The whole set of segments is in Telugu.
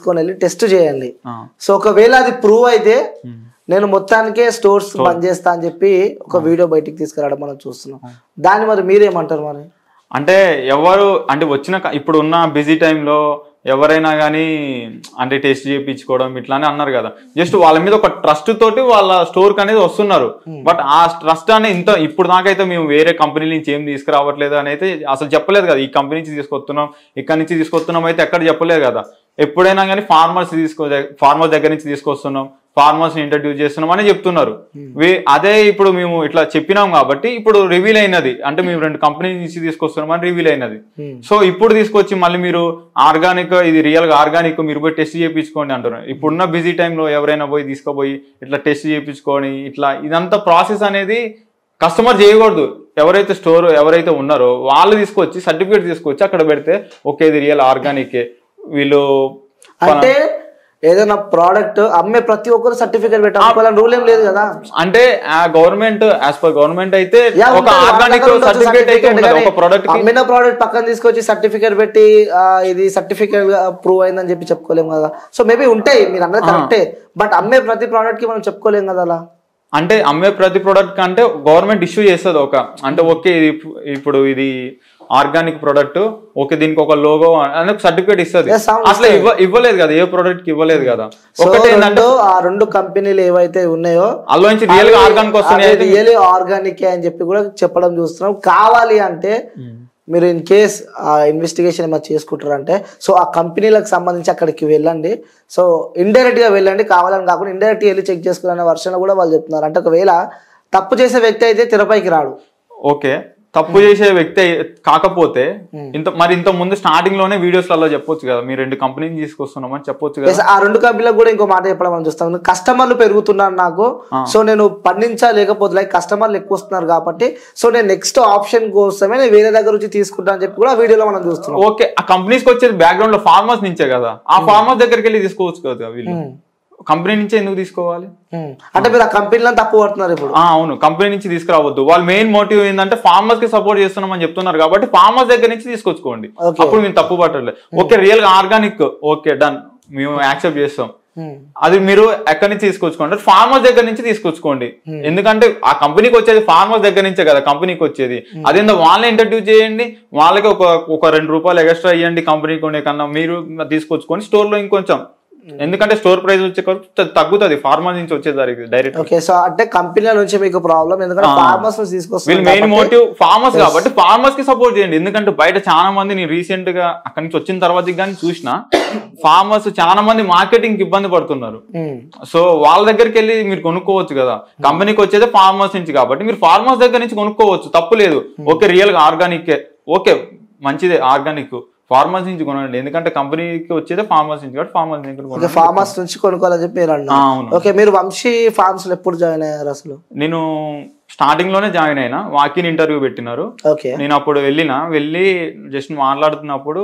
తీసుకొని వెళ్ళి టెస్ట్ చేయండి ఆ. సో ఒకవేళ అది ప్రూవ్ అయితే ఉమ్. నేను మొత్తానికే స్టోర్స్ బంద్ చేస్తా అని చెప్పి ఒక వీడియో బయటికి తీసుకురావడం మనం చూస్తున్నాం దాన్ని మరి మీరేమంటారు మరి అంటే ఎవరు అంటే వచ్చిన క- ఇప్పుడు ఉన్న బిజీ టైంలో ఎవరైనా కానీ అంటే టెస్ట్ చేయించుకోవడం ఇట్లానే అన్నారు కదా జస్ట్ వాళ్ళ మీద ఒక ట్రస్ట్ తోటి వాళ్ళ స్టోర్ అనేది వస్తున్నారు బట్ ఆ ట్రస్ట్ అనేది ఇంత ఇప్పుడు దాకైతే మేము వేరే కంపెనీ నుంచి ఏం తీసుకురావట్లేదు అని అయితే అసలు చెప్పలేదు కదా ఈ కంపెనీ నుంచి తీసుకొస్తున్నాం ఇక్కడ నుంచి తీసుకొస్తున్నాం అయితే ఎక్కడ చెప్పలేదు కదా ఎప్పుడైనా కానీ ఫార్మర్స్ తీసుకో ఫార్మర్ దగ్గర నుంచి తీసుకొస్తున్నాం ఫార్మర్స్ ని ఇంట్రడ్యూస్ చేస్తున్నాం అని చెప్తున్నారు వే- అదే ఇప్పుడు మేము ఇట్లా చెప్పినాం కాబట్టి ఇప్పుడు రివీల్ అయినది అంటే మేము రెండు కంపెనీ నుంచి తీసుకొస్తున్నాం అని రివీల్ అయినది Hmm. సో ఇప్పుడు తీసుకొచ్చి మళ్ళీ మీరు ఆర్గానిక్ ఇది రియల్ గా ఆర్గానిక్ మీరు పోయి టెస్ట్ చేయించుకోండి అంటున్నారు ఇప్పుడున్న బిజీ టైంలో ఎవరైనా పోయి తీసుకుపోయి ఇట్లా టెస్ట్ చేయించుకొని ఇట్లా ఇదంతా ప్రాసెస్ అనేది కస్టమర్ చేయకూడదు ఎవరైతే స్టోర్ ఎవరైతే ఉన్నారో వాళ్ళు తీసుకొచ్చి సర్టిఫికేట్ తీసుకొచ్చి అక్కడ పెడితే ఓకే ఇది రియల్ ఆర్గానికే వీళ్ళు అంటే ఏదైనా ప్రోడక్ట్ అమ్మే ప్రతి ఒక్కరు సర్టిఫికేట్ పెట్టాలి రూల్ ఏం లేదు కదా అంటే ఆ గవర్నమెంట్ యాజ్ పర్ గవర్నమెంట్ అయితే యా, ఒక ఉంటుంది. వాళ్ళ ఆర్గానిక్ దగ్గర ఉండొచ్చు సర్టిఫికేట్ అయితే certificate ఉండదు కానీ ఒక ప్రోడక్ట్ కి అమ్మిన ప్రోడక్ట్ పక్కన తీసుకొచ్చి సర్టిఫికేట్ పెట్టి ఆ, ఇది సర్టిఫికేట్ ప్రూవ్ అయిందని చెప్పి చెప్పుకోలేము కదా సో మేబీ ఉంటాయి మీరు అన్నది కరెక్టే బట్ అమ్మే ప్రతి ప్రోడక్ట్ కి మనం చెప్పుకోలేం కదా అలా అంటే అమ్మే ప్రతి ప్రోడక్ట్ కంటే గవర్నమెంట్ ఇష్యూ చేస్తుంది ఒక అంటే ఓకే ఇది ఇప్- ఇప్పుడు ఇది ఆర్గానిక్ ప్రోడక్ట్ ఓకే దీనికి ఒక లోగో అని ఒక సర్టిఫికేట్ ఇస్తుంది Yes, అవును, అసలు ఇవ్వ ఇవ్వలేదు కదా ఏ ప్రోడక్ట్ కి ఇవ్వలేదు కదా సో ఒకటి ఏంటంటే రెండు ఆ రెండు కంపెనీలు ఏవైతే ఉన్నాయో అందులో నుంచి రియల్ గా ఆర్గానిక్ వస్తున్నాయి అయితే రియల్ ఆర్గానిక్ అని చెప్పి కూడా చెప్పడం చూస్తున్నాం కావాలి అంటే మీరు ఇన్ కేస్ ఆ ఇన్వెస్టిగేషన్ ఏమైనా చేసుకుంటారంటే సో ఆ కంపెనీలకు సంబంధించి అక్కడికి వెళ్ళండి సో ఇండైరెక్ట్ గా వెళ్ళండి కావాలని కాకుండా ఇండైరెక్ట్ వెళ్ళి చెక్ చేసుకునే వర్షంలో కూడా వాళ్ళు చెప్తున్నారు అంటే ఒకవేళ తప్పు చేసే వ్యక్తి అయితే తెరపైకి రాడు ఓకే తప్పు చేసే వ్యక్తి అయి- కాకపోతే ఇంత మరి ఇంత ముందు స్టార్టింగ్ లోనే వీడియోస్ లలో చెప్పొచ్చు కదా మీరు రెండు కంపెనీని తీసుకొస్తున్నామని చెప్పొచ్చు కదా Yes, ఆ రెండు కంపెనీలకు కూడా ఇంకో మాట చెప్పడం మనం చూస్తాం కస్టమర్లు పెరుగుతున్నారు నాకు సో నేను పండించా లేకపోతే లైక్ కస్టమర్లు ఎక్కువ వస్తున్నారు కాబట్టి సో నేను నెక్స్ట్ ఆప్షన్ కోసమే నేను వేరే దగ్గర నుంచి తీసుకుంటా అని చెప్పి కూడా వీడియోలో మనం చూస్తున్నాం ఓకే ఆ కంపెనీస్ కి వచ్చేది బ్యాక్గ్రౌండ్ లో ఫార్మర్స్ నుంచే కదా ఆ ఫార్మర్స్ దగ్గరికి వెళ్ళి తీసుకోవచ్చు కదా వీళ్ళు కంపెనీ నుంచే ఎందుకు తీసుకోవాలి Hmm. అంటే మీరు ఆ కంపెనీలను తప్పు పడుతున్నారు ఇప్పుడు ఆ, అవును కంపెనీ నుంచి తీసుకురావద్దు వాళ్ళ మెయిన్ మోటివ్ ఏంటంటే ఫార్మర్స్ కి సపోర్ట్ చేస్తున్నామని చెప్తున్నారు కాబట్టి ఫార్మర్స్ దగ్గర నుంచి తీసుకొచ్చుకోండి Okay. అప్పుడు మేము తప్పు పట్టలేదు ఓకే రియల్ గా ఆర్గానిక్ ఓకే డన్ మేము యాక్సెప్ట్ చేస్తాం Hmm. అది మీరు ఎక్కడి నుంచి తీసుకొచ్చుకోండి ఫార్మర్స్ దగ్గర నుంచి తీసుకొచ్చుకోండి ఎందుకంటే ఆ కంపెనీకి వచ్చేది ఫార్మర్స్ దగ్గర నుంచే కదా కంపెనీకి వచ్చేది అదేందో వాళ్ళని ఇంట్రడ్యూస్ చేయండి వాళ్ళకి ఒక ఒక రెండు రూపాయలు ఎక్స్ట్రా ఇవ్వండి కంపెనీ కొనే కన్నా మీరు తీసుకొచ్చుకొని స్టోర్ లో ఇంకొంచెం ఎందుకంటే స్టోర్ ప్రైస్ వచ్చే కొరకు త- తగ్గుతుంది ఫార్మర్ నుంచి వచ్చేసరికి డైరెక్ట్ ఓకే సో అంటే కంపెనీల నుంచి మీకు ప్రాబ్లం ఎందుకంటే ఫార్మర్స్ నుంచి వీళ్ళు తీసుకొస్తారు మెయిన్ మోటివ్ ఫార్మర్స్ కాబట్టి ఫార్మర్స్ కి సపోర్ట్ చేయండి ఎందుకంటే బయట చాలా మంది నేను రీసెంట్ గా అక్కడి నుంచి వచ్చిన తర్వాత కానీ చూసిన ఫార్మర్స్ చాలా మంది మార్కెటింగ్ కి ఇబ్బంది పడుతున్నారు సో వాళ్ళ దగ్గరికి వెళ్ళి మీరు కొనుక్కోవచ్చు కదా కంపెనీకి వచ్చేదే ఫార్మర్స్ నుంచి కాబట్టి మీరు ఫార్మర్స్ దగ్గర నుంచి కొనుక్కోవచ్చు తప్పు లేదు ఓకే రియల్ గా ఆర్గానిక్ ఓకే మంచిదే ఆర్గానిక్ ఫార్మర్స్ నుంచి కొనండి ఎందుకంటే కంపెనీకి వచ్చేదే ఫార్మర్స్ నుంచి కాబట్టి ఫార్మర్స్ నుంచి ఓకే కొనండి ఫార్మర్స్ నుంచి కొనుక్కోవాలని చెప్పి మీరు ఆ, అన్నారు అవును ఓకే మీరు వంశీ ఫార్మ్స్ లో ఎప్పుడు జాయిన్ అయ్యారు అసలు నేను స్టార్టింగ్ లోనే జాయిన్ అయినా వాకిన్ ఇంటర్వ్యూ పెట్టినారు ఓకే నేను అప్పుడు వెళ్ళిన వెళ్ళి జస్ట్ మాట్లాడుతున్నప్పుడు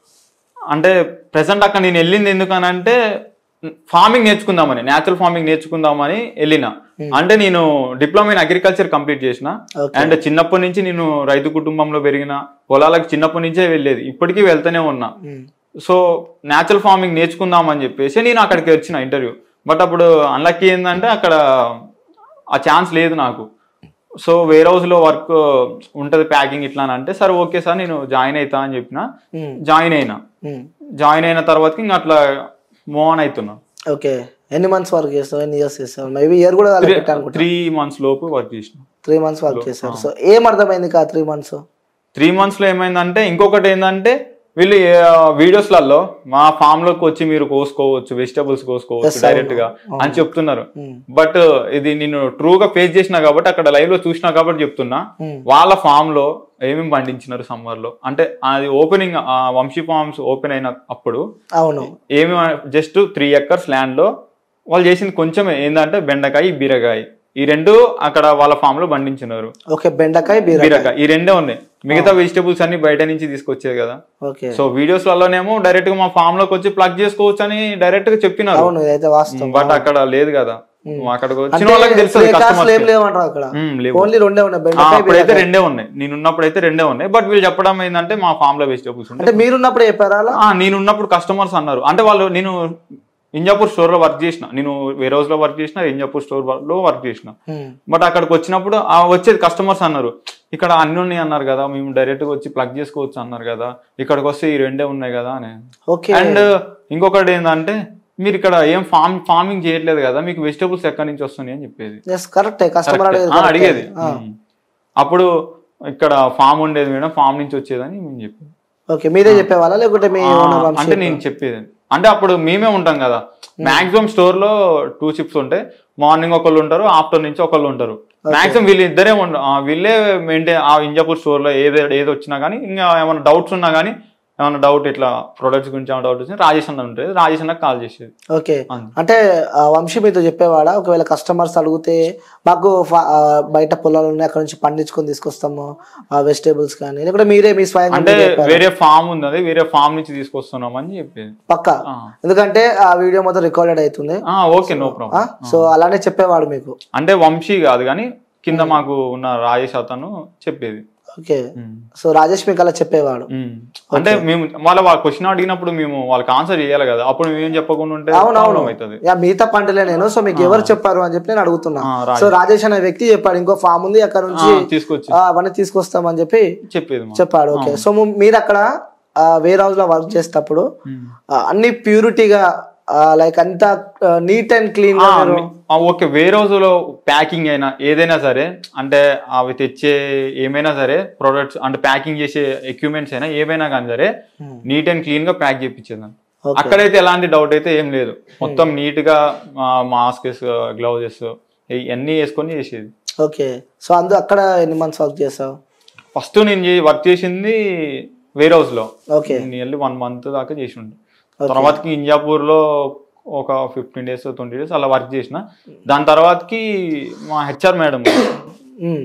అంటే ప్రెసెంట్ అక్కడ నేను వెళ్ళింది ఎందుకనంటే ఫార్మింగ్ నేర్చుకుందామని న్యాచురల్ ఫార్మింగ్ నేర్చుకుందామని వెళ్ళిన అంటే నేను డిప్లొమా ఇన్ అగ్రికల్చర్ కంప్లీట్ చేసిన Okay. అండ్ చిన్నప్పటి నుంచి నేను రైతు కుటుంబంలో పెరిగిన పొలాలకు చిన్నప్పటి నుంచే వెళ్ళేది ఇప్పటికీ వెళ్తూనే ఉన్నా సో న్యాచురల్ ఫార్మింగ్ నేర్చుకుందామని చెప్పేసి నేను అక్కడికి వచ్చిన ఇంటర్వ్యూ బట్ అప్పుడు అన్లక్కీ ఏంటంటే అక్కడ ఆ ఛాన్స్ లేదు నాకు సో వేర్ హౌస్ లో వర్క్ ఉంటది ప్యాకింగ్ ఇట్లా అని అంటే సరే ఓకే సార్ నేను జాయిన్ అవుతా అని చెప్పిన జాయిన్ అయినా జాయిన్ అయిన తర్వాత ఇంకా అట్లా మూవ్ ఆన్ అవుతున్నా ఓకే ఎన్ని మంత్స్ వర్క్ చేస్తావు ఎన్ని ఇయర్స్ చేస్తావు మేబీ ఇయర్ కూడా పెట్టాను త్రీ మంత్స్ లోపు వర్క్ చేసిన త్రీ మంత్స్ వర్క్ చేశారు సో ఏం అర్థమైంది కా త్రీ మంత్స్ త్రీ మంత్స్ లో ఏమైందంటే ఇంకొకటి ఏంటంటే వీళ్ళు వీడియోస్లలో మా ఫామ్ లోకి వచ్చి మీరు కోసుకోవచ్చు వెజిటబుల్స్ కోసుకోవచ్చు Yes, డైరెక్ట్ గా అవును. అని చెప్తున్నారు Hmm. బట్ ఇది నేను ట్రూ గా ఫేస్ చేసిన కాబట్టి అక్కడ లైవ్ లో చూసినా కాబట్టి చెప్తున్నా Hmm. వాళ్ళ ఫామ్ లో ఏమేమి పండించినారు సమ్మర్ లో అంటే అది ఓపెనింగ్ వంశీ ఫార్మ్స్ ఓపెన్ అయిన అప్పుడు అవును ఏమి జస్ట్ త్రీ ఎకర్స్ ల్యాండ్ లో వాళ్ళు చేసింది కొంచెమే ఏంటంటే బెండకాయ బీరకాయ ఈ రెండు అక్కడ వాళ్ళ ఫామ్ లో పండించినారు ఓకే బెండకాయ బీరకాయ బీరకాయ ఈ రెండే ఉన్నాయి మిగతా వెజిటబుల్స్ అన్ని బయట నుంచి తీసుకొచ్చేది కదా ఓకే సో వీడియోస్ వల్లనేమో డైరెక్ట్ గా మా ఫామ్ లోకి వచ్చి ప్లగ్ చేసుకోవచ్చు అని డైరెక్ట్ గా చెప్పినారు అవును ఇదైతే వాస్తవం బట్ అక్కడ లేదు కదా అక్కడికి వచ్చిన వాళ్ళకి తెలుస్తుంది ఏ కాసులు ఏం కస్టమర్ లేవంటారు అక్కడ లేవు ఓన్లీ రెండే ఉన్నాయి ఆ, బెండకాయ అప్పుడైతే రెండే ఉన్నాయి నేను ఉన్నప్పుడు అయితే రెండే ఉన్నాయి బట్ వీళ్ళు చెప్పడం ఏంటంటే మా ఫామ్ లో వెజిటేబుల్స్ ఉంటాయి అంటే మీరున్నప్పుడు చెప్పారా అలా ఆ, నేను ఉన్నప్పుడు కస్టమర్స్ అన్నారు అంటే వాళ్ళు నేను ఇంజాపూర్ స్టోర్ లో వర్క్ చేసిన నేను వేరే హౌస్ లో వర్క్ చేసిన ఇంజాపూర్ స్టోర్ లో వర్క్ చేసిన ఉమ్. బట్ అక్కడికి వచ్చినప్పుడు ఆ వచ్చేది కస్టమర్స్ అన్నారు ఇక్కడ అన్ని ఉన్నాయి అన్నారు కదా మేము డైరెక్ట్ గా వచ్చి ప్లగ్ చేసుకోవచ్చు అన్నారు కదా ఇక్కడికి వస్తే ఈ రెండే ఉన్నాయి కదా అని ఓకే అండ్ ఇంకొకటి ఏంటంటే మీరు ఇక్కడ ఏం ఫార్మ్ ఫార్మింగ్ చేయట్లేదు కదా మీకు వెజిటబుల్స్ ఎక్కడి నుంచి వస్తున్నాయి అని చెప్పేది ఎస్ కరెక్టే కస్టమర్ Correct. అడిగేది ఆ, correct. అడిగేది ఆ. ఉమ్. అప్పుడు ఇక్కడ ఫామ్ ఉండేది మేడం ఫామ్ నుంచి వచ్చేదని మేము చెప్పాం ఓకే మీరే చెప్పేవాళ్ళా లేకుంటే మీ ఆ, ఓనర్ వంశీ అంటే నేను చెప్పేది అంటే అప్పుడు మేమే ఉంటాం కదా మాక్సిమం స్టోర్ లో టూ షిప్స్ ఉంటాయి మార్నింగ్ ఒకళ్ళు ఉంటారు ఆఫ్టర్నూన్ నుంచి ఒకళ్ళు ఉంటారు మాక్సిమం వీళ్ళు ఇద్దరే ఉండ ఆ, వీళ్ళే మెయింటైన్ ఆ ఇంజాపూర్ స్టోర్ లో ఏది ఏది వచ్చినా కానీ ఇంకా ఏమైనా డౌట్స్ ఉన్నా కానీ ఏమైనా డౌట్ ఇట్లా ప్రొడక్ట్స్ గురించి ఏమైనా డౌట్ వచ్చినా రాజేష్ అన్న ఉంటుంది రాజేష్ అన్నకు కాల్ చేసేది ఓకే అంతే. అంటే ఆ, వంశీ మీతో చెప్పేవాడా ఒకవేళ కస్టమర్స్ అడిగితే మాకు ఫా- ఆ, బయట పొలాలు ఉన్నాయి అక్కడ నుంచి పండించుకొని తీసుకొస్తాము వెజిటేబుల్స్ కానీ లేకుంటే మీరే మీ స్వయంగా అంటే మీరే చెప్పారా? వేరే ఫామ్ ఉంది అది వేరే ఫామ్ నుంచి తీసుకొస్తున్నాం అని చెప్పేది పక్కా ఆ. ఎందుకంటే ఆ వీడియో మొత్తం రికార్డెడ్ అవుతుంది ఆ, ఓకే నో ప్రాబ్లం సో అలానే చెప్పేవాడు మీకు అంటే వంశీ కాదు కానీ కింద మాకు ఉన్న రాజేష్ అతను చెప్పేది ఓకే ఉమ్. సో రాజేష్ మీకు అలా చెప్పేవాడు ఉమ్. అంటే మేము వాళ్ళ వాళ్ళ క్వశ్చన్ అడిగినప్పుడు మేము వాళ్ళకి ఆన్సర్ చేయాలి కదా అప్పుడు మేము ఏం చెప్పకుండా ఉంటే అవునవును ప్రాబ్లం అవుతుంది యా మిగతా పంటలే నేను సో మీకు ఎవరు చెప్పారు అని చెప్పి నేను అడుగుతున్నా ఆ, రాజేష్. సో రాజేష్ అనే వ్యక్తి చెప్పాడు ఇంకో ఫామ్ ఉంది అక్కడ నుంచి ఆ, తీసుకొచ్చి ఆ, అవన్నీ తీసుకొస్తామని చెప్పి చెప్పేది మా. చెప్పాడు ఓకే సో ము- మీరు అక్కడ వేర్ హౌస్ లో వర్క్ చేసేటప్పుడు ఉమ్. ఆ, అన్ని ప్యూరిటీగా లైక్ అంతా నీట్ అండ్ క్లీన్ ఆ, గా మీరు మీ- ఆ, ఓకే వేరే రోజులో ప్యాకింగ్ అయినా ఏదైనా సరే అంటే అవి తెచ్చే ఏమైనా సరే ప్రొడక్ట్స్ అంటే ప్యాకింగ్ చేసే ఎక్విప్మెంట్స్ అయినా ఏమైనా కానీ సరే Hmm. నీట్ అండ్ క్లీన్ గా ప్యాక్ చేయించేదాన్ని Okay. అక్కడైతే ఎలాంటి డౌట్ అయితే ఏం లేదు మొత్తం నీట్ గా మాస్క్స్ గ్లౌజెస్ ఇవన్నీ వేసుకొని చేసేది ఓకే సో అందు అక్కడ ఎన్ని మంత్స్ వర్క్ చేసావు ఫస్ట్ నేను వర్క్ చేసింది వేర్ హౌస్ లో ఓకే నియర్లీ వన్ మంత్ దాకా చేసి ఉండే తర్వాతకి ఇంజాపూర్ లో ఒక ఫిఫ్టీన్ డేస్ ట్వంటీ డేస్ అలా వర్క్ చేసిన దాని తర్వాతకి మా హెచ్ఆర్ మేడం ఉమ్.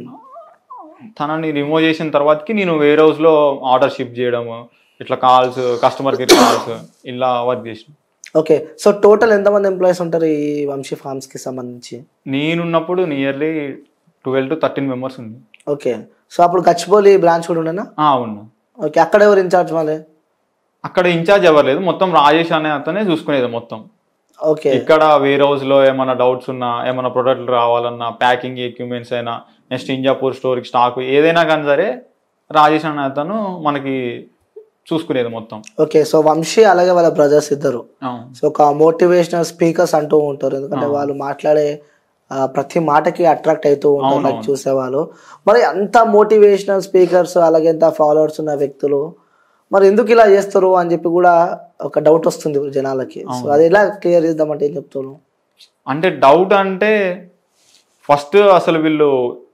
తనని రిమూవ్ చేసిన తర్వాతకి నేను వేర్ హౌస్ లో ఆర్డర్ షిప్ చేయడము ఇట్లా కాల్స్ కస్టమర్ కేర్ కాల్స్ ఇలా వర్క్ చేసిన ఓకే సో టోటల్ ఎంతమంది ఎంప్లాయీస్ ఉంటారు ఈ వంశీ ఫార్మ్స్ కి సంబంధించి నేనున్నప్పుడు nearly twelve to thirteen members ఉంది ఓకే సో అప్పుడు గచ్చిబౌలి బ్రాంచ్ కూడా ఉండేనా ఆ, అవును ఓకే అక్కడ ఎవరు ఇన్ఛార్జ్ వాళ్ళే అక్కడ ఇన్ఛార్జ్ ఎవరు లేదు మొత్తం రాజేష్ అనే అతనే చూసుకునేది మొత్తం ఓకే ఇక్కడ వేర్ హౌస్ లో ఏమైనా డౌట్స్ ఉన్నా ఏమైనా ప్రొడక్ట్లు రావాలన్నా ప్యాకింగ్ ఎక్విప్మెంట్స్ అయినా నెక్స్ట్ ఇంజాపూర్ స్టోర్ స్టాక్ ఏదైనా కానీ సరే రాజేష్ అనే అతను మనకి చూసుకునేది మొత్తం ఓకే సో వంశీ అలాగే వాళ్ళ బ్రదర్స్ ఇద్దరు సో ఒక మోటివేషనల్ స్పీకర్స్ అంటూ ఉంటారు ఎందుకంటే వాళ్ళు మాట్లాడే ఆ, ప్రతి మాటకి అట్రాక్ట్ అవుతూ ఉంటారు అవునవును. నాకు చూసేవాళ్ళు మరి అంత మోటివేషనల్ స్పీకర్స్ అలాగే ఎంత ఫాలోవర్స్ ఉన్న వ్యక్తులు మరి ఎందుకు ఇలా చేస్తారు అని చెప్పి కూడా ఒక డౌట్ వస్తుంది ఇప్పుడు జనాలకి సో అది ఎలా క్లియర్ చేద్దామంటే ఏం చెప్తాను అంటే డౌట్ అంటే ఫస్ట్ అసలు వీళ్ళు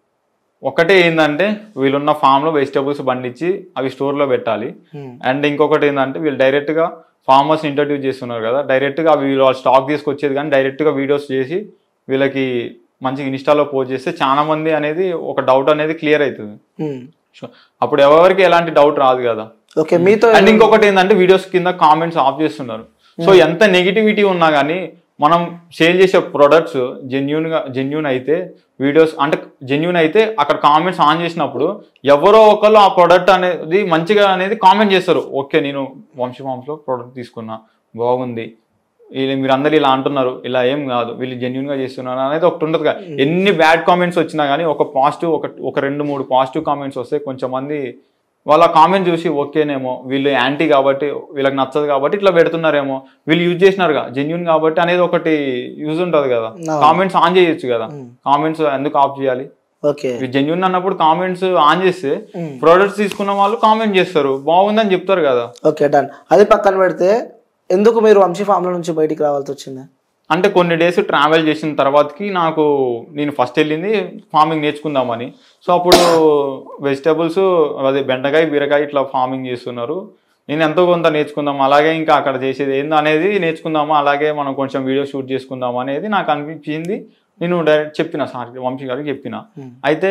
ఒకటే ఏంటంటే వీళ్ళున్న ఫామ్లో వెజిటేబుల్స్ పండించి అవి స్టోర్లో పెట్టాలి అండ్ ఇంకొకటి ఏంటంటే వీళ్ళు డైరెక్ట్గా ఫార్మర్స్ ఇంట్రడ్యూస్ చేస్తున్నారు కదా డైరెక్ట్గా అవి వీళ్ళు స్టాక్ తీసుకొచ్చేది కానీ డైరెక్ట్గా వీడియోస్ చేసి వీళ్ళకి మంచిగా ఇన్స్టాలో పోస్ట్ చేస్తే చాలా మంది అనేది ఒక డౌట్ అనేది క్లియర్ అవుతుంది సో అప్పుడు ఎవరికి ఎలాంటి డౌట్ రాదు కదా ఓకే మీతో అండ్ ఇంకొకటి ఏంటంటే వీడియోస్ కింద కామెంట్స్ ఆఫ్ చేస్తున్నారు సో ఎంత నెగిటివిటీ ఉన్నా కానీ మనం సేల్ చేసే ప్రొడక్ట్స్ జెన్యున్ గా జెన్యున్ అయితే వీడియోస్ అంటే జెన్యున్ అయితే అక్కడ కామెంట్స్ ఆన్ చేసినప్పుడు ఎవరో ఒకళ్ళు ఆ ప్రోడక్ట్ అనేది మంచిగా అనేది కామెంట్ చేస్తారు ఓకే నేను వంశీ ఫార్మ్స్ లో ప్రోడక్ట్ తీసుకున్నా బాగుంది వీళ్ళు మీరు అందరు ఇలా అంటున్నారు ఇలా ఏం కాదు వీళ్ళు జెన్యున్ గా చేస్తున్నారు అనేది ఒకటి ఉంటుంది కదా ఎన్ని బ్యాడ్ కామెంట్స్ వచ్చినా కానీ ఒక పాజిటివ్ ఒక ఒక రెండు మూడు పాజిటివ్ కామెంట్స్ వస్తే కొంచెం మంది వాళ్ళ కామెంట్ చూసి ఓకేనేమో వీళ్ళు యాంటీ కాబట్టి వీళ్ళకి నచ్చదు కాబట్టి ఇట్లా పెడుతున్నారేమో వీళ్ళు యూజ్ చేసినారుగా జెన్యున్ కాబట్టి అనేది ఒకటి యూజ్ ఉంటుంది కదా అవును. కామెంట్స్ ఆన్ చేయొచ్చు కదా Mm. కామెంట్స్ ఎందుకు ఆఫ్ చేయాలి ఓకే జెన్యున్ అన్నప్పుడు కామెంట్స్ ఆన్ చేస్తే Mm. ప్రొడక్ట్స్ తీసుకున్న వాళ్ళు కామెంట్ చేస్తారు బాగుందని చెప్తారు కదా ఓకే డన్ అది పక్కన పెడితే ఎందుకు మీరు వంశీ ఫామ్ల నుంచి బయటికి రావాల్సి వచ్చింది అంటే కొన్ని డేస్ ట్రావెల్ చేసిన తర్వాతకి నాకు నేను ఫస్ట్ వెళ్ళింది ఫార్మింగ్ నేర్చుకుందామని సో అప్పుడు వెజిటేబుల్స్ అదే బెండకాయ బీరకాయ ఇట్లా ఫార్మింగ్ చేస్తున్నారు నేను ఎంతో కొంత నేర్చుకుందాం అలాగే ఇంకా అక్కడ చేసేది ఏందో అనేది నేర్చుకుందామా అలాగే మనం కొంచెం వీడియో షూట్ చేసుకుందాం అనేది నాకు అనిపించింది నేను డైరెక్ట్ చెప్పిన సార్ వంశీ గారికి చెప్పిన Hmm. అయితే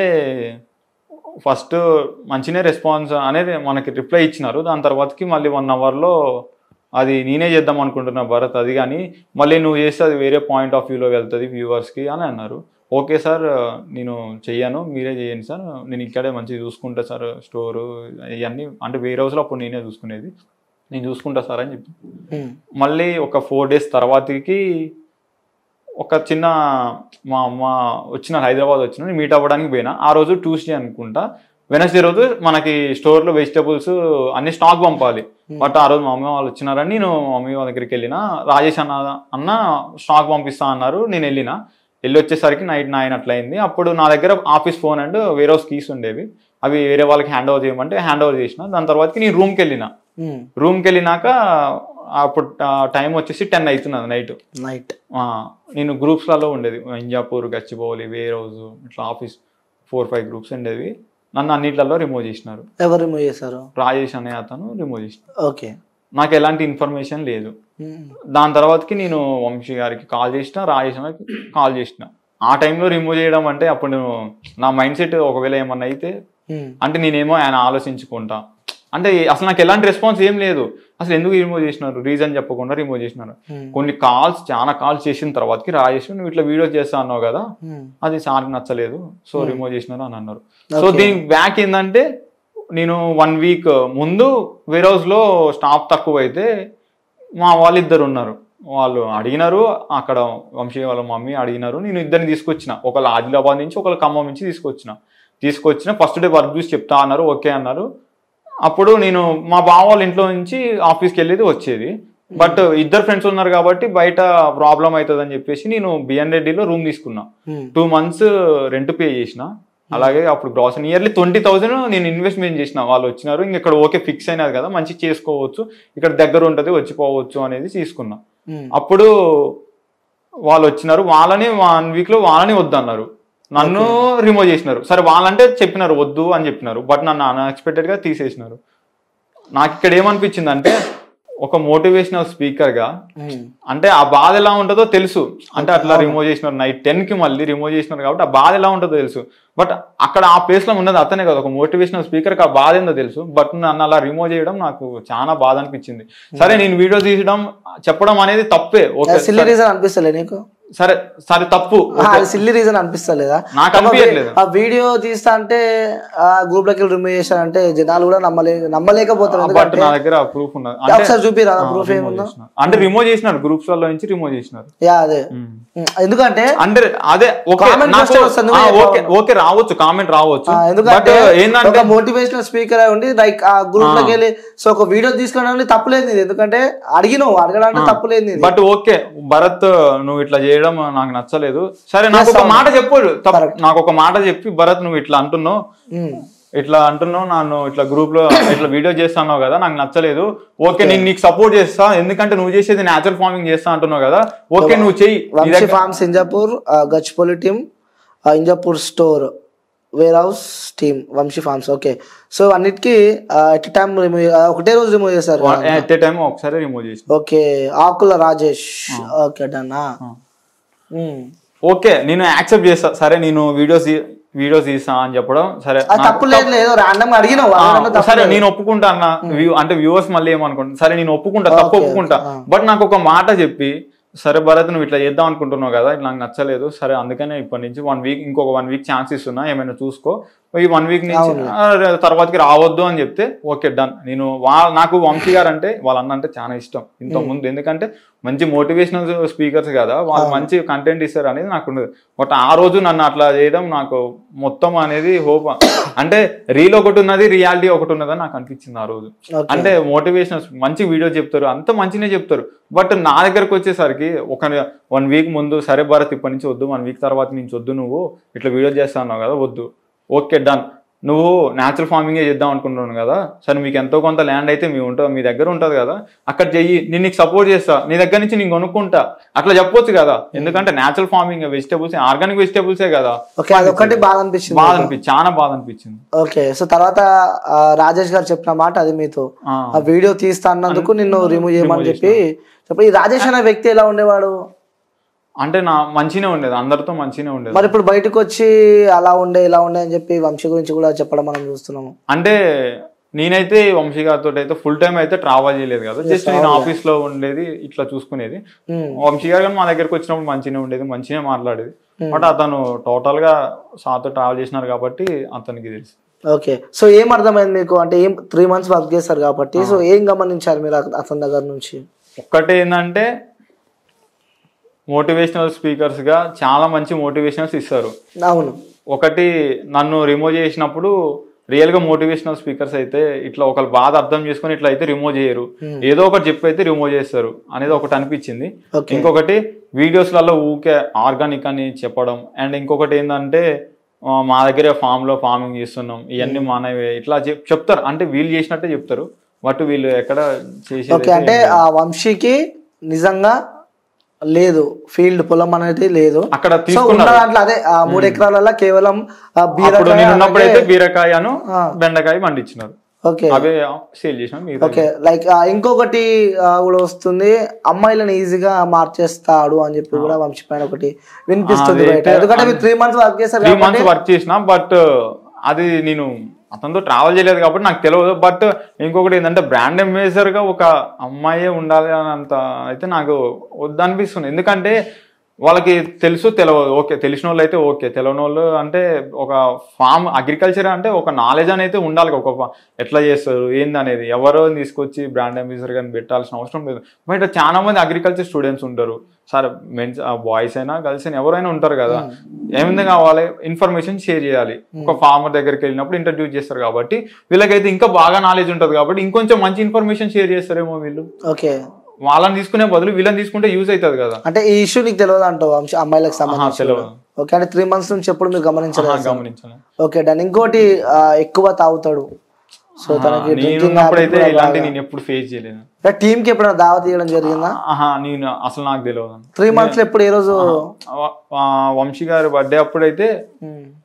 ఫస్ట్ మంచినే రెస్పాన్స్ అనేది మనకి రిప్లై ఇచ్చినారు దాని తర్వాతకి మళ్ళీ వన్ అవర్లో అది నేనే చేద్దాం అనుకుంటున్నా భరత్ అది కానీ మళ్ళీ నువ్వు చేస్తే అది వేరే పాయింట్ ఆఫ్ వ్యూలో వెళ్తుంది వ్యూవర్స్కి అని అన్నారు ఓకే సార్ నేను చెయ్యను మీరే చేయండి సార్ నేను ఇక్కడే మంచిగా చూసుకుంటా సార్ స్టోరు ఇవన్నీ అంటే వేరే హౌస్లో అప్పుడు నేనే చూసుకునేది నేను చూసుకుంటా సార్ అని చెప్పి ఉమ్, మళ్ళీ ఒక ఫోర్ డేస్ తర్వాతకి ఒక చిన్న మా అమ్మ వచ్చిన హైదరాబాద్ వచ్చిన నేను మీట్ అవ్వడానికి పోయినా ఆ రోజు ట్యూస్డే అనుకుంటా వెనస్డే రోజు మనకి స్టోర్లో వెజిటబుల్స్ అన్ని స్టాక్ పంపాలి బట్ ఆ రోజు మా మమ్మీ వాళ్ళు వచ్చినారని నేను మా మమ్మీ వాళ్ళ దగ్గరికి వెళ్ళిన రాజేష్ అన్న అన్న స్టాక్ పంపిస్తా అన్నారు నేను వెళ్ళిన వెళ్ళి వచ్చేసరికి నైట్ నైన్ అట్లా అయింది అప్పుడు నా దగ్గర ఆఫీస్ ఫోన్ అండ్ వేరే హౌస్ కీస్ ఉండేవి అవి వేరే వాళ్ళకి హ్యాండ్ ఓవర్ చేయమంటే హ్యాండ్ ఓవర్ చేసిన దాని తర్వాతకి నేను రూమ్కి వెళ్ళిన ఉమ్, రూమ్కి వెళ్ళినాక అప్పుడు టైం వచ్చేసి టెన్ అవుతున్నది నైట్ నైట్ నేను గ్రూప్స్లలో ఉండేది ఇంజాపూర్ గచ్చిబౌలి వేర్ హౌస్ ఇట్లా ఆఫీస్ ఫోర్ ఫైవ్ గ్రూప్స్ ఉండేవి నన్ను అన్నిట్లలో రిమూవ్ చేసినారు ఎవరు రిమూవ్ చేశారు రాజేష్ అనే అతను రిమూవ్ చేసినారు ఓకే నాకు ఎలాంటి ఇన్ఫర్మేషన్ లేదు ఉమ్, దాని తర్వాతకి నేను వంశీ గారికి కాల్ చేసిన రాజేష్ అన్నకి కాల్ చేసిన ఆ టైంలో రిమూవ్ చేయడం అంటే అప్పుడు నేను నా మైండ్ సెట్ ఒకవేళ ఏమన్నా అయితే ఉమ్, అంటే నేనేమో ఆయన ఆలోచించుకుంటా అంటే అసలు నాకు ఎలాంటి రెస్పాన్స్ ఏం లేదు అసలు ఎందుకు రిమూవ్ చేసినారు రీజన్ చెప్పకుండా రిమూవ్ చేసినారు ఉమ్, కొన్ని కాల్స్ చాలా కాల్స్ చేసిన తర్వాతకి రాజేష్ నువ్వు ఇట్లా వీడియోస్ చేస్తా అన్నావు కదా ఉమ్, అది సార్కి నచ్చలేదు సో రిమూవ్ చేసినారు అని అన్నారు సో Okay. దీనికి బ్యాక్ ఏంటంటే నేను వన్ వీక్ ముందు వేర్ హౌస్లో స్టాఫ్ తక్కువ అయితే మా వాళ్ళు ఇద్దరు ఉన్నారు వాళ్ళు అడిగినారు అక్కడ వంశీ వాళ్ళ మమ్మీ అడిగినారు నేను ఇద్దరిని తీసుకొచ్చిన ఒకళ్ళు ఆదిలాబాద్ నుంచి ఒకళ్ళు ఖమ్మం నుంచి తీసుకొచ్చిన తీసుకొచ్చిన ఫస్ట్ డే వర్క్ చూసి చెప్తా అన్నారు ఓకే అన్నారు అప్పుడు నేను మా బావ వాళ్ళ ఇంట్లో నుంచి ఆఫీస్కి వెళ్ళేది వచ్చేది బట్ ఇద్దరు ఫ్రెండ్స్ ఉన్నారు కాబట్టి బయట ప్రాబ్లం అవుతుంది అని చెప్పేసి నేను బిఎన్ రెడ్డిలో రూమ్ తీసుకున్నా ఉమ్, టూ మంత్స్ రెంట్ పే చేసిన అలాగే అప్పుడు గ్రాస్ నియర్లీ ట్వంటీ థౌసండ్ నేను ఇన్వెస్ట్మెంట్ చేసిన వాళ్ళు వచ్చినారు ఇంక ఇక్కడ ఓకే ఫిక్స్ అయినది కదా మంచి చేసుకోవచ్చు ఇక్కడ దగ్గర ఉంటుంది వచ్చిపోవచ్చు అనేది తీసుకున్నా ఉమ్, అప్పుడు వాళ్ళు వచ్చినారు వాళ్ళని వన్ వీక్ లో వాళ్ళని వద్దన్నారు నన్ను రిమూవ్ చేసినారు సరే వాళ్ళంటే చెప్పినారు వద్దు అని చెప్పినారు బట్ నన్ను అన్ఎక్స్పెక్టెడ్ గా తీసేసినారు నాకు ఇక్కడ ఏమనిపించింది అంటే ఒక మోటివేషనల్ స్పీకర్ గా ఉమ్, అంటే ఆ బాధ ఎలా ఉంటుందో తెలుసు అంటే అట్లా రిమూవ్ చేసినారు నైట్ టెన్ కి మళ్ళీ రిమూవ్ చేసినారు కాబట్టి ఆ బాధ ఎలా ఉంటుందో తెలుసు బట్ అక్కడ ఆ ప్లేస్ లో ఉన్నది అతనే కదా ఒక మోటివేషనల్ స్పీకర్ కి ఆ బాధ ఏందో తెలుసు బట్ నన్ను అలా రిమూవ్ చేయడం నాకు చాలా బాధ అనిపించింది సరే నేను వీడియో తీయడం చెప్పడం అనేది తప్పే ఓకే సిల్లీ రీజన్ అనిపిస్తలే నీకు సరే సరే తప్పు ఆ, అది సిల్లీ రీజన్ అనిపిస్తలేదా నాకు అనిపించట్లేదు ఆ వీడియో తీస్తా అంటే ఆ గ్రూప్ లోకి రిమూవ్ చేశారంటే జనాలు కూడా నమ్మలే నమ్మలేకపోతారు బట్ ఎందుకంటే నా దగ్గర ప్రూఫ్ ఉన్నది అంటే ఒకసారి చూపిరా ఆ, ప్రూఫ్ remove ఏముందో చేసినారు. అంటే రిమూవ్ చేసినారు గ్రూప్స్ లో నుంచి రిమూవ్ చేసినారు యా అదే ఉమ్. ఉమ్, ఎందుకంటే అంటే అదే ఓకే Comment నాకు question వస్తుంది, ఆ, నువ్వే ఓకే ఓకే రావచ్చు కామెంట్ రావచ్చు ఆ, బట్ ఎందుకంటే ఏంటంటే ఒక మోటివేషనల్ స్పీకర్ అయి ఉండి లైక్ ఆ గ్రూప్ లోకి వెళ్ళి సో ఒక వీడియో తీసుకోవడానికి తప్పులేదు నీది ఎందుకంటే అడిగినావు అడగడానికి తప్పులేదు నీది బట్ ఓకే భరత్ నువ్వు ఇట్లా చేయడం నాకు నచ్చలేదు సరే నాకు ఒక మాట చెప్పు తప్ప- నాకు ఒక మాట చెప్పి భరత్ నువ్వు ఇట్లా అంటున్నావు ఉమ్, ఇట్లా అంటున్నావు నన్ను ఇట్లా గ్రూప్ లో ఇట్లా వీడియో చేస్తున్నావు కదా నాకు నచ్చలేదు ఓకే నేను నీకు సపోర్ట్ చేస్తా ఎందుకంటే నువ్వు చేసేది న్యాచురల్ ఫార్మింగ్ చేస్తా అంటున్నావు కదా ఓకే నువ్వు చెయ్యి నీ వంశీ దగ్గర- farms Injapur Gachipalli team Injapur store warehouse team Vamshi farms okay so అన్నిటికీ ఎట్ టైం రిమూవ్ ఒకటే రోజు రిమూవ్ చేశారు ఎట్ ఏ టైం ఒకసారి రిమూవ్ చేసి ఓకే ఆకుల రాజేష్ ఓకే డన్నా ఓకే నేను యాక్సెప్ట్ చేస్తా సరే నేను వీడియోస్ వీడియోస్ తీస్తా అని చెప్పడం సరే అది నాకు తప్పు లేదు లేదు రాండమ్ అడిగినావు ఆ, అడగడంలో తప్పు సరే లేదు. నేను ఒప్పుకుంటా అన్న వ్యూ అంటే వ్యూవర్స్ మళ్ళీ ఏమనుకుంటా సరే నేను ఒప్పుకుంటా తప్పు Okay, ఒప్పుకుంటా okay, బట్ నాకు ఒక మాట చెప్పి సరే భరత్ నువ్వు ఇట్లా చేద్దాం అనుకుంటున్నావు కదా ఇట్లా నాకు నచ్చలేదు సరే అందుకనే ఇప్పటి నుంచి వన్ వీక్ ఇంకొక వన్ వీక్ ఛాన్స్ ఇస్తున్నా ఏమైనా చూసుకో ఈ వన్ వీక్ నుంచి ఆ, తర్వాతకి రావద్దు అని చెప్తే ఓకే డన్ నేను వా నాకు వంశీ గారు అంటే వాళ్ళ అన్న అంటే చాలా ఇష్టం ఇంత ముందు ఎందుకంటే మంచి మోటివేషనల్ స్పీకర్స్ కదా వాళ్ళు మంచి కంటెంట్ ఇస్తారు అనేది నాకు ఉండదు బట్ ఆ రోజు నన్ను అట్లా చేయడం నాకు మొత్తం అనేది హోప్ అంటే రీల్ ఒకటి ఉన్నది రియాలిటీ ఒకటి ఉన్నదని నాకు అనిపించింది ఆ రోజు Okay. అంటే మోటివేషనల్ మంచి వీడియో చెప్తారు అంత మంచినే చెప్తారు బట్ నా దగ్గరకు వచ్చేసరికి ఒక వన్ వీక్ ముందు సరే భారత్ ఇప్పటి నుంచి వద్దు వన్ వీక్ తర్వాత నుంచి వద్దు నువ్వు ఇట్లా వీడియో చేస్తా అన్నావు కదా వద్దు ఓకే డన్ నువ్వు న్యాచురల్ ఫార్మింగే చేద్దాం అనుకుంటున్నాను కదా సరే మీకు ఎంతో కొంత ల్యాండ్ అయితే మీ ఉంటుంది మీ దగ్గర ఉంటుంది కదా అక్కడ చెయ్యి నేను నీకు సపోర్ట్ చేస్తా నీ దగ్గర నుంచి నేను కొనుక్కుంటా అట్లా చెప్పొచ్చు కదా ఎందుకంటే న్యాచురల్ ఫార్మింగ్ వెజిటబుల్స్ ఆర్గానిక్ వెజిటబుల్సే కదా ఓకే అదొకటి బాగా అనిపించింది బాధ అనిపించింది చాలా బాధ అనిపించింది ఓకే సో తర్వాత ఆ, రాజేష్ గారు చెప్పిన మాట అది మీతో ఆ. ఆ వీడియో తీస్తా అన్నందుకు నిన్ను రిమూవ్ చేయమని చెప్పి చెప్పి ఈ రాజేష్ అనే వ్యక్తి ఎలా ఉండేవాడు అంటే నా మంచినే ఉండేది అందరితో మంచినే ఉండేది మరి ఇప్పుడు బయటకు వచ్చి అలా ఉండే ఇలా ఉండే అని చెప్పి వంశీ గురించి కూడా చెప్పడం మనం చూస్తున్నాము అంటే నేనైతే వంశీ గారితో అయితే ఫుల్ టైం అయితే ట్రావెల్ చేయలేదు కదా జస్ట్ నేను ఆఫీస్ లో ఉండేది ఇట్లా చూసుకునేది Hmm. వంశీ గారు కానీ మా దగ్గరికి వచ్చినప్పుడు మంచిగానే ఉండేది మంచిగానే మాట్లాడేది బట్ అతను టోటల్ గా సాతో ట్రావెల్ చేసినారు కాబట్టి అతనికి తెలుసు ఓకే సో ఏం అర్థమైంది మీకు అంటే ఏం త్రీ మంత్స్ వర్క్ చేస్తారు కాబట్టి సో ఏం గమనించారు మీరు అత- అతని దగ్గర నుంచి ఒక్కటి ఏంటంటే మోటివేషనల్ స్పీకర్స్ గా చాలా మంచి మోటివేషనల్స్ ఇస్తారు అవును ఒకటి నన్ను రిమూవ్ చేసినప్పుడు రియల్ గా మోటివేషనల్ స్పీకర్స్ అయితే ఇట్లా ఒకరు బాధ అర్థం చేసుకొని ఇట్లా అయితే రిమూవ్ చేయరు ఏదో ఒకటి చెప్పి అయితే రిమూవ్ చేస్తారు అనేది ఒకటి అనిపించింది Okay. ఇంకొకటి వీడియోస్లలో ఊకే ఆర్గానిక్ అని చెప్పడం అండ్ ఇంకొకటి ఏంటంటే ఆ, మా దగ్గర ఫామ్ లో ఫార్మింగ్ చేస్తున్నాం ఇవన్నీ మానవే ఇట్లా చెప్- చెప్తారు అంటే వీళ్ళు చేసినట్టే చెప్తారు బట్ వీళ్ళు ఎక్కడ చేసి ఓకే అంటే ఆ వంశీకి నిజంగా లేదు ఫీల్డ్ పొలం అనేది లేదు అక్కడ సో ఉన్న తీసుకున్నారు దాంట్లో అదే ఆ మూడు ఎకరాలలో కేవలం ఆ అప్పుడు బీరకాయ నేను ఉన్నప్పుడు అయితే అలాగే- బీరకాయను ఆ. బెండకాయ పండించినారు ఓకే అవే సేల్ చేసినాం మిగతా ఓకే లైక్ ఇంకొకటి ఆ, కూడా వస్తుంది అమ్మాయిలను ఈజీగా మార్చేస్తాడు అని చెప్పి కూడా వంశీ పైన ఒకటి వినిపిస్తుంది అది బయట అయితే ఎందుకంటే మీరు త్రీ మంత్స్ వర్క్ చేశారు త్రీ కాబట్టి మంత్స్ వర్క్ చేసిన బట్ అది నేను అతనితో ట్రావెల్ చేయలేదు కాబట్టి నాకు తెలియదు బట్ ఇంకొకటి ఏంటంటే బ్రాండ్ అంబాసిడర్ గా ఒక అమ్మాయే ఉండాలి అనంత అయితే నాకు వద్దనిపిస్తుంది ఎందుకంటే వాళ్ళకి తెలుసు తెలియదు ఓకే తెలిసిన వాళ్ళు అయితే ఓకే తెలియని వాళ్ళు అంటే ఒక ఫామ్ అగ్రికల్చర్ అంటే ఒక నాలెడ్జ్ అనేది ఉండాలి ఒక ఫా- ఎట్లా చేస్తారు ఏంది అనేది ఎవరో తీసుకొచ్చి బ్రాండ్ అంబాసిడర్ కానీ పెట్టాల్సిన అవసరం లేదు బయట చాలా మంది అగ్రికల్చర్ స్టూడెంట్స్ ఉంటారు సార్ మెన్స్ బాయ్స్ అయినా గర్ల్స్ అయినా ఎవరైనా ఉంటారు కదా ఏమైంది కావాలి ఇన్ఫర్మేషన్ షేర్ చేయాలి ఒక ఫార్మర్ దగ్గరికి వెళ్ళినప్పుడు ఇంట్రడ్యూస్ చేస్తారు కాబట్టి వీళ్ళకైతే ఇంకా బాగా నాలెడ్జ్ ఉంటుంది కాబట్టి ఇంకొంచెం మంచి ఇన్ఫర్మేషన్ షేర్ చేస్తారేమో వీళ్ళు ఓకే వాళ్ళని తీసుకునే బదులు వీళ్ళని తీసుకుంటే యూజ్ అవుతుంది కదా అంటే ఈ ఇష్యూ నీకు తెలియదు అంటావు వంశీ అమ్మాయిలకు ఆహా, సంబంధించి తెలియదు ఓకే అంటే త్రీ మంత్స్ నుంచి ఎప్పుడు మీరు ఆహా, గమనించలేదు గమనించాను ఓకే డన్ ఇంకోటి ఆ, ఎక్కువ తాగుతాడు సో తనకి నేను డ్రింకింగ్ ఉన్నప్పుడైతే ఇలాంటి నేను ఎప్పుడు ఫేస్ చేయలేదు టీమ్ కి ఎప్పుడైనా దావత్ ఇవ్వడం జరిగిందా ఆహా నేను అసలు నాకు తెలియదు త్రీ మంత్స్ లో ఎప్పుడు ఏ రోజు ఆ, వంశీ గారి బర్త్డే అప్పుడైతే ఉమ్,